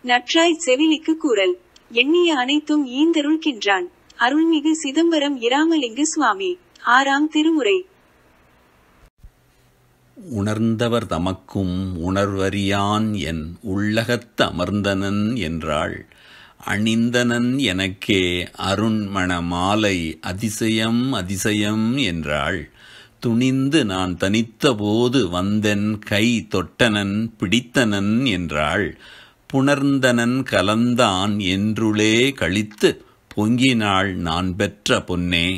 நற்றாய் செவிலிக்கு கூறல் எண்ணிய அனைத்தும் ஈந்தருள்கின்றான் அருள்மிகு சிதம்பரம் இராமலிங்க சுவாமி ஆறாம் திருமுறை உணர்ந்தவர் தமக்கும் உணர்வறியான் என் உள்ளகத்து அமர்ந்தனன் என்றாள் அணிந்தனன் எனக்கே அருண்மண மாலை அதிசயம் அதிசயம் என்றாள் துணிந்து நான் தனித்தபோது வந்தென் கை தொட்டனன் பிடித்தனன் என்றாள் புணர்ந்தனன் கலந்தான் என்றுளே கழித்து பொங்கினாள் நான் பெற்ற பொன்னே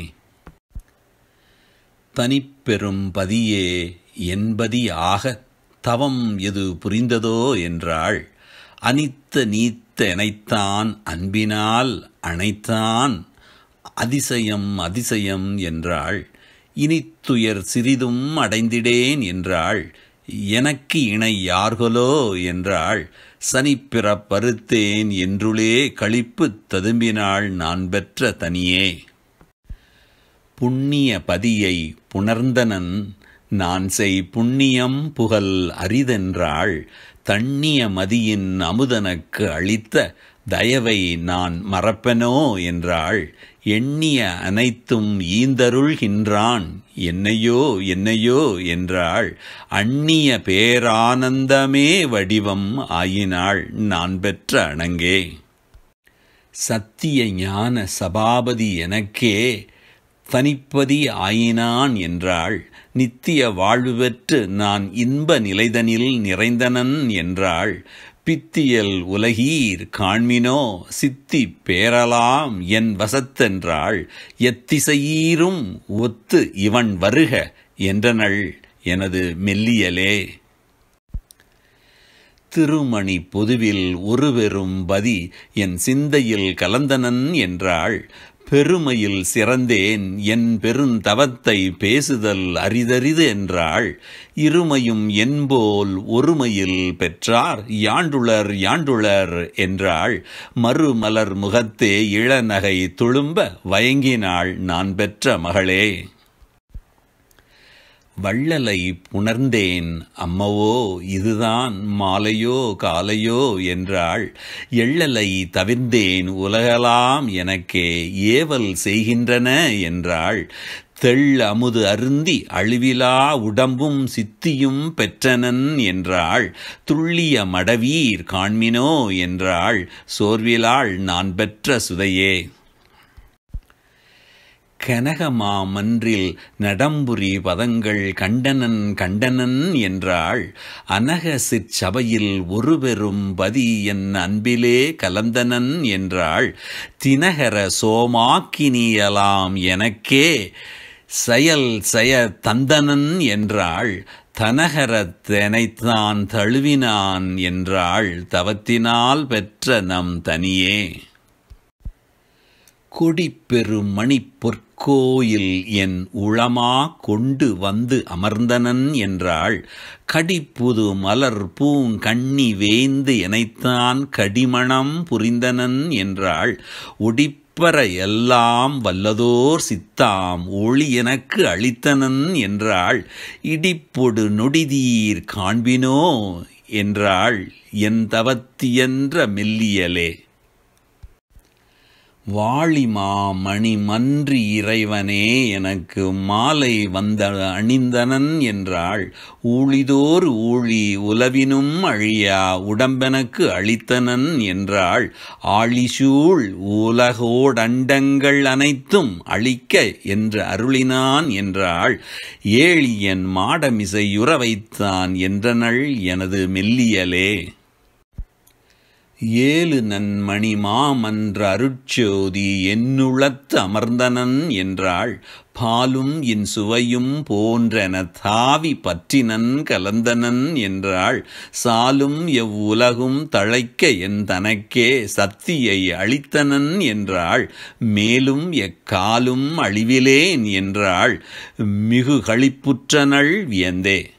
தனிப்பெரும் பதியே என்பதி ஆக தவம் எது புரிந்ததோ என்றாள் அனித்த நீத்த எனைத்தான் அன்பினால் அணைத்தான் அதிசயம் அதிசயம் என்றாள் இனித்துயர் சிறிதும் அடைந்திடேன் என்றாள் எனக்கு இணை யார்களோ என்றாள் சனிப்பிறப் பருத்தேன் என்றுளே களிப்பு ததும்பினாள் நான் பெற்ற தனியே புண்ணிய பதியை புணர்ந்தனன் நான் செய் புண்ணியம் புகழ் அரிதென்றாள் தண்ணிய மதியின் அமுதனக்கு அளித்த தயவை நான் மறப்பனோ என்றாள் எண்ணிய அனைத்தும் ஈந்தருள்கின்றான் என்னையோ என்னையோ என்றாள் அந்நிய பேரானந்தமே வடிவம் ஆயினாள் நான் பெற்ற அணங்கே சத்திய ஞான சபாபதி எனக்கே தனிப்பதி ஆயினான் என்றாள் நித்திய வாழ்வு பெற்று நான் இன்ப நிலைதனில் நிறைந்தனன் என்றாள் பித்தியல் உலகீர் காண்மினோ சித்தி பேரலாம் என் வசத்தென்றாள் எத்திசையீரும் ஒத்து இவன் வருக என்றனள் எனது மெல்லியலே திருமணி பொதுவில் ஒருவெரும் பதி என் சிந்தையில் கலந்தனன் என்றாள் பெருமையில் சிறந்தேன் என் பெருந்தவத்தை பேசுதல் அரிதரிது என்றாள் இருமையும் என்போல் ஒருமையில் பெற்றார் யாண்டுளர் யாண்டுளர் என்றாள் மறுமலர் முகத்தே இளநகை துளும்ப வயங்கினாள் நான் பெற்ற மகளே வள்ளலை புணர்ந்தேன் அம்மவோ இதுதான் மாலையோ காலையோ என்றாள் எள்ளலை தவிர்ந்தேன் உலகலாம் எனக்கே ஏவல் செய்கின்றன என்றாள் தெள் அமுது அருந்தி அழிவிலா உடம்பும் சித்தியும் பெற்றனன் என்றாள் துள்ளிய மடவீர் காண்மினோ என்றாள் சோர்விலாள் நான் பெற்ற சுதையே கனகமாமன்றில் நடம்புரி பதங்கள் கண்டனன் கண்டனன் என்றாள் அனக சிற்சபையில் ஒரு பெரும் பதி என் அன்பிலே கலந்தனன் என்றாள் தினகர சோமாக்கினியலாம் எனக்கே செயல் செய தந்தனன் என்றாள் தனகரத்தெனைத்தான் தழுவினான் என்றாள் தவத்தினால் பெற்ற நம் தனியே கொடிப்பெரும் மணிப்பொற் கோயில் என் உளமா கொண்டு வந்து அமர்ந்தனன் என்றாள் கடிப்புது மலர் பூங்கண்ணி வேந்து எனைத்தான் கடிமணம் புரிந்தனன் என்றாள் ஒடிப்பற எல்லாம் வல்லதோர் சித்தாம் ஒளி எனக்கு அளித்தனன் என்றாள் இடிப்பொடு நொடிதீர் காண்பினோ என்றாள் என் தவத்தியன்ற மெல்லியலே வாளிமா மணி மன்றி இறைவனே எனக்கு மாலை வந்த அணிந்தனன் என்றாள் ஊழிதோர் ஊழி உலவினும் அழியா உடம்பெனக்கு அளித்தனன் என்றாள் ஆழிசூழ் உலகோடண்டங்கள் அனைத்தும் அழிக்க என்று அருளினான் என்றாள் ஏழியன் மாடமிசையுற வைத்தான் என்றனள் எனது மெல்லியலே ஏழு நன்மணி மாமன்ற அருட்சோதி என்னுளத்து அமர்ந்தனன் என்றாள் பாலும் என் சுவையும் போன்றென தாவி பற்றினன் கலந்தனன் என்றாள் சாலும் எவ்வுலகும் தழைக்க என் தனக்கே சக்தியை அளித்தனன் என்றாள் மேலும் எக்காலும் அழிவிலேன் என்றாள் மிகு களிப்புற்றனள் வியந்தே